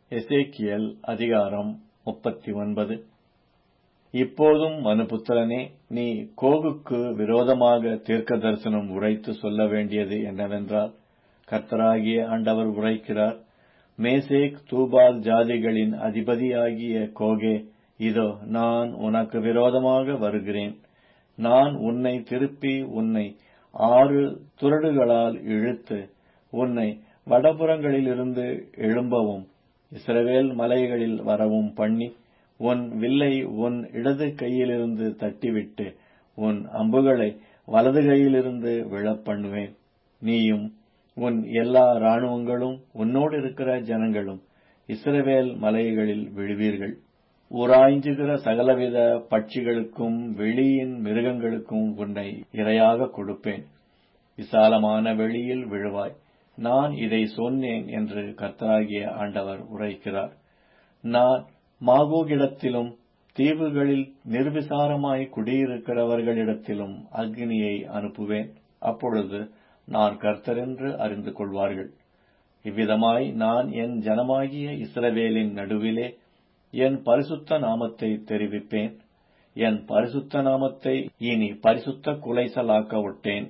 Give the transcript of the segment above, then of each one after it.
எசேக்கியேல் அதிகாரம் முப்பத்தொன்பது இப்போதும் மனுபுத்திரனே நீ கோகுக்கு விரோதமாக தீர்க்கதரிசனம் உரைத்துச் சொல்ல வேண்டியது என்னவென்றால் கர்த்தராகிய ஆண்டவர் உரைக்கிறார் மேசேக் தூபால் ஜாதிகளின் அதிபதியாகிய கோகே இதோ நான் உனக்கு விரோதமாக வருகிறேன் நான் உன்னை திருப்பி உன்னை ஆறு துறடுகளால் இழுத்து உன்னை வடபுறங்களிலிருந்து எழும்பவும் இஸ்ரவேல் மலைகளில் வரவும் பண்ணி உன் வில்லை உன் இடது கையிலிருந்து தட்டிவிட்டு உன் அம்புகளை வலது கையிலிருந்து விழப்பண்ணுவேன் நீயும் உன் எல்லா இராணுவங்களும் உன்னோடு இருக்கிற ஜனங்களும் இஸ்ரவேல் மலைகளில் விழுவீர்கள் உராய்ஞ்சுகிற சகலவித பட்சிகளுக்கும் வெளியின் மிருகங்களுக்கும் உன்னை இரையாக கொடுப்பேன் விசாலமான வெளியில் விழுவாய் நான் இதை சொன்னேன் என்று கர்த்தராகிய ஆண்டவர் உரைக்கிறார் நான் மாகோகிடத்திலும் தீவுகளில் நிர்விசாரமாய் குடியிருக்கிறவர்களிடத்திலும் அக்னியை அனுப்புவேன் அப்பொழுது நான் கர்த்தரென்று அறிந்து கொள்வார்கள் இவ்விதமாய் நான் என் ஜனமாகிய இஸ்ரவேலின் நடுவிலே என் பரிசுத்த நாமத்தை தெரிவிப்பேன் என் பரிசுத்த நாமத்தை இனி பரிசுத்த குலைசலாக்க விட்டேன்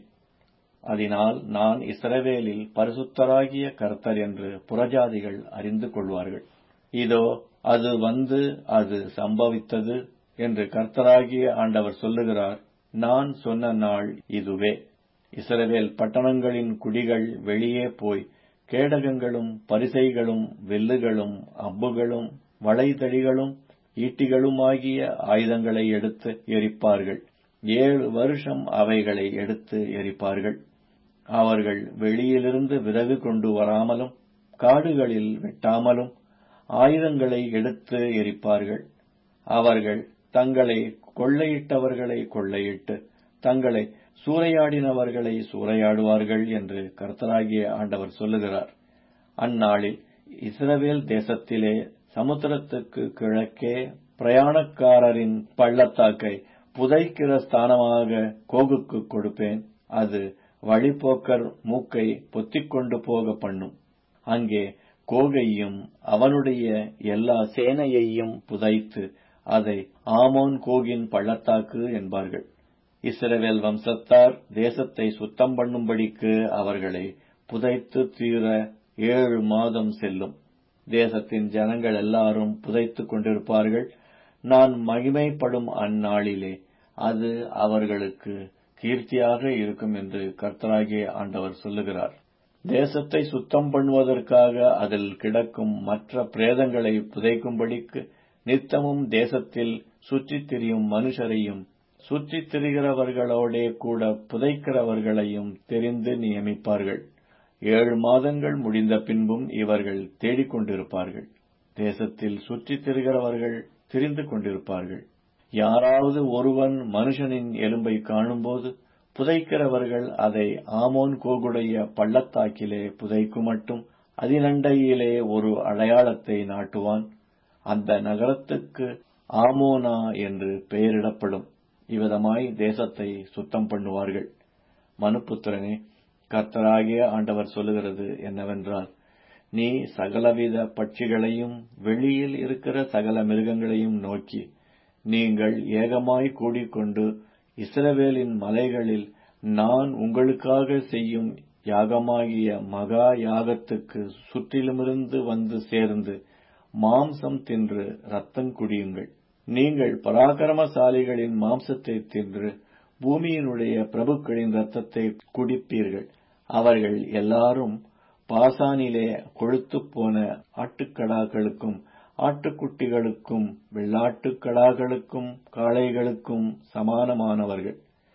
அதனால் நான் இஸ்ரவேலில் பரிசுத்தராகிய கர்த்தர் என்று புறஜாதிகள் அறிந்து கொள்வார்கள் இதோ அது வந்து அது சம்பவித்தது என்று கர்த்தராகிய ஆண்டவர் சொல்லுகிறார் நான் சொன்ன நாள் இதுவே இஸ்ரவேல் பட்டணங்களின் குடிகள் வெளியே போய் கேடகங்களும் பரிசைகளும் வெல்லுகளும் அம்புகளும் வளைதடிகளும் ஈட்டிகளுமாகிய ஆயுதங்களை எடுத்து எரிப்பார்கள் ஏழு வருஷம் அவைகளை எடுத்து எரிப்பார்கள் அவர்கள் வெளியிலிருந்து விறகு கொண்டு வராமலும் காடுகளில் வெட்டாமலும் ஆயுதங்களை எடுத்து எரிப்பார்கள் அவர்கள் தங்களை கொள்ளையிட்டவர்களை கொள்ளையிட்டு தங்களை சூறையாடினவர்களை சூறையாடுவார்கள் என்று கர்த்தராகிய ஆண்டவர் சொல்லுகிறார் அந்நாளில் இஸ்ரவேல் தேசத்திலே சமுத்திரத்துக்கு கிழக்கே பிரயாணக்காரரின் பள்ளத்தாக்கை புதைக்கிற ஸ்தானமாக கோகுக்கு கொடுப்பேன் அது வழிபோக்கர் மூக்கை பொத்திக்கொண்டு போக பண்ணும் அங்கே கோகையும் அவனுடைய எல்லா சேனையையும் புதைத்து அதை ஆமோன் கோகின் பள்ளத்தாக்கு என்பார்கள் இஸ்ரவேல் வம்சத்தார் தேசத்தை சுத்தம் பண்ணும்படிக்கு அவர்களை புதைத்து தீர ஏழு மாதம் செல்லும் தேசத்தின் ஜனங்கள் எல்லாரும் புதைத்துக் கொண்டிருப்பார்கள் நான் மகிமைப்படும் அந்நாளிலே அது அவர்களுக்கு கீர்த்தியாக இருக்கும் என்று கர்த்தராகிய ஆண்டவர் சொல்லுகிறார் தேசத்தை சுத்தம் பண்ணுவதற்காக அதில் கிடக்கும் மற்ற பிரேதங்களை புதைக்கும்படிக்கு நித்தமும் தேசத்தில் சுற்றித் திரியும் மனுஷரையும் சுற்றித் திரிகிறவர்களோடே கூட புதைக்கிறவர்களையும் தெரிந்து நியமிப்பார்கள் ஏழு மாதங்கள் முடிந்த பின்பும் இவர்கள் தேடிக்கொண்டிருப்பார்கள் தேசத்தில் சுற்றித் திரிகிறவர்கள் திரிந்து கொண்டிருப்பார்கள் யாராவது ஒருவன் மனுஷனின் எலும்பை காணும்போது புதைக்கிறவர்கள் அதை ஆமோன் கோகுடைய பள்ளத்தாக்கிலே புதைக்குமட்டும் அதினண்டையிலே ஒரு அடையாளத்தை நாட்டுவான் அந்த நகரத்துக்கு ஆமோனா என்று பெயரிடப்படும் இவ்விதமாய் தேசத்தை சுத்தம் பண்ணுவார்கள் மனுப்புத்திரனே கர்த்தராகிய ஆண்டவர் சொல்லுகிறது என்னவென்றால் நீ சகலவித பட்சிகளையும் வெளியில் இருக்கிற சகல மிருகங்களையும் நோக்கி நீங்கள் ஏகமாய் கூடிக்கொண்டு இஸ்ரவேலின் மலைகளில் நான் உங்களுக்காக செய்யும் யாகமாகிய மகா யாகத்துக்கு சுற்றிலுமிருந்து வந்து சேர்ந்து மாம்சம் தின்று ரத்தம் குடியுங்கள் நீங்கள் பராக்கிரமசாலிகளின் மாம்சத்தை தின்று பூமியினுடைய பிரபுக்களின் ரத்தத்தை குடிப்பீர்கள் அவர்கள் எல்லாரும் பாசானிலே கொழுத்துப் போன ஆட்டுக்கடாக்களுக்கும் ஆட்டுக்குட்டிகளுக்கும் வெள்ளாட்டுக்கடாக்களுக்கும் காளைகளுக்கும் சமானமானவர்கள்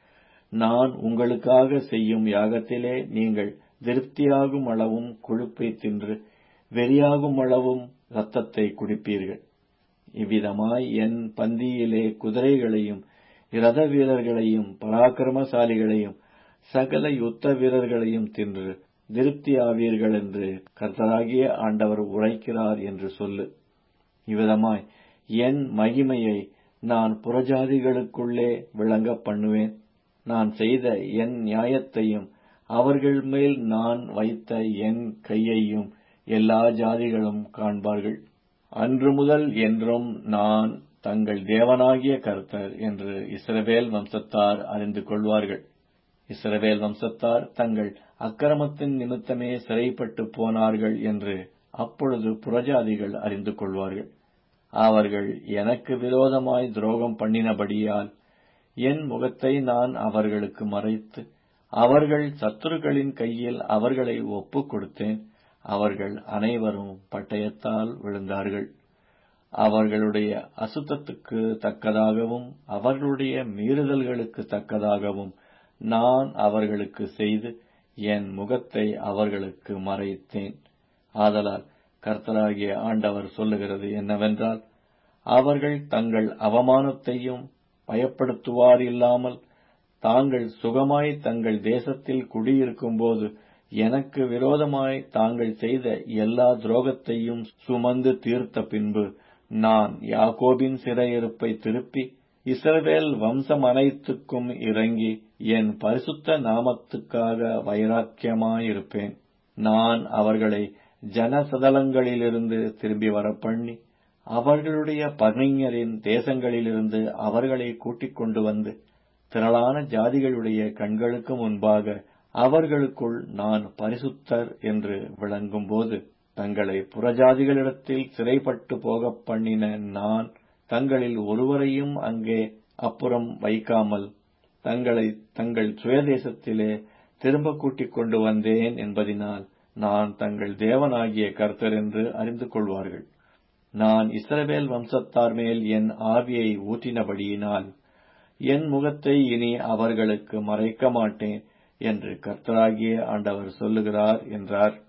நான் உங்களுக்காக செய்யும் யாகத்திலே நீங்கள் திருப்தியாகும் அளவும் கொழுப்பை தின்று வெறியாகும் அளவும் இரத்தத்தை குடிப்பீர்கள் இவ்விதமாய் என் பந்தியிலே குதிரைகளையும் இரத வீரர்களையும் பராக்கிரமசாலிகளையும் சகல யுத்த வீரர்களையும் தின்று திருப்தியாவீர்கள் என்று கர்த்தராகிய ஆண்டவர் உரைக்கிறார் என்று சொல்லு இவ்விதமாய் என் மகிமையை நான் புறஜாதிகளுக்குள்ளே விளங்க பண்ணுவேன் நான் செய்த என் நியாயத்தையும் அவர்கள் மேல் நான் வைத்த என் கையையும் எல்லா ஜாதிகளும் காண்பார்கள் அன்று முதல் என்றும் நான் தங்கள் தேவனாகிய கர்த்தர் என்று இஸ்ரவேல் வம்சத்தார் அறிந்து கொள்வார்கள் இஸ்ரவேல் வம்சத்தார் தங்கள் அக்கிரமத்தின் நிமித்தமே சிறைப்பட்டு போனார்கள் என்று அப்பொழுது புறஜாதிகள் அறிந்து கொள்வார்கள் அவர்கள் எனக்கு விரோதமாய் துரோகம் பண்ணினபடியால் என் முகத்தை நான் அவர்களுக்கு மறைத்து அவர்கள் சத்துருக்களின் கையில் அவர்களை ஒப்புக் கொடுத்தேன் அவர்கள் அனைவரும் பட்டயத்தால் விழுந்தார்கள் அவர்களுடைய அசுத்தத்துக்கு தக்கதாகவும் அவர்களுடைய மீறுதல்களுக்கு தக்கதாகவும் நான் அவர்களுக்கு செய்து என் முகத்தை அவர்களுக்கு மறைத்தேன் ஆதலால் கர்த்தராகிய ஆண்டவர் சொல்லுகிறது என்னவென்றால் அவர்கள் தங்கள் அவமானத்தையும் பயப்படுத்துவார் இல்லாமல் தாங்கள் சுகமாய் தங்கள் தேசத்தில் குடியிருக்கும்போது எனக்கு விரோதமாய் தாங்கள் செய்த எல்லா துரோகத்தையும் சுமந்து தீர்த்த பின்பு நான் யாக்கோபின் சிறையிருப்பை திருப்பி இஸ்ரவேல் வம்சம் அனைத்துக்கும் இறங்கி என் பரிசுத்த நாமத்துக்காக வைராக்கியமாயிருப்பேன் நான் அவர்களை ஜனசதலங்களிலிருந்து திரும்பி வரப்பண்ணி அவர்களுடைய பகைஞரின் தேசங்களிலிருந்து அவர்களை கூட்டிக் கொண்டு வந்து திரளான ஜாதிகளுடைய கண்களுக்கு முன்பாக அவர்களுக்குள் நான் பரிசுத்தர் என்று விளங்கும்போது தங்களை புறஜாதிகளிடத்தில் சிறைப்பட்டு போகப் பண்ணின நான் தங்களில் ஒருவரையும் அங்கே அப்புறம் வைக்காமல் தங்களை தங்கள் சுயதேசத்திலே திரும்ப கூட்டிக் கொண்டு வந்தேன் என்பதினால் நான் தங்கள் தேவனாகிய கர்த்தர் என்று அறிந்து கொள்வார்கள் நான் இஸ்ரவேல் வம்சத்தார் மேல் என் ஆவியை ஊற்றினபடியினால் என் முகத்தை இனி அவர்களுக்கு மறைக்க மாட்டேன் என்று கர்த்தராகிய ஆண்டவர் சொல்லுகிறார் என்றார்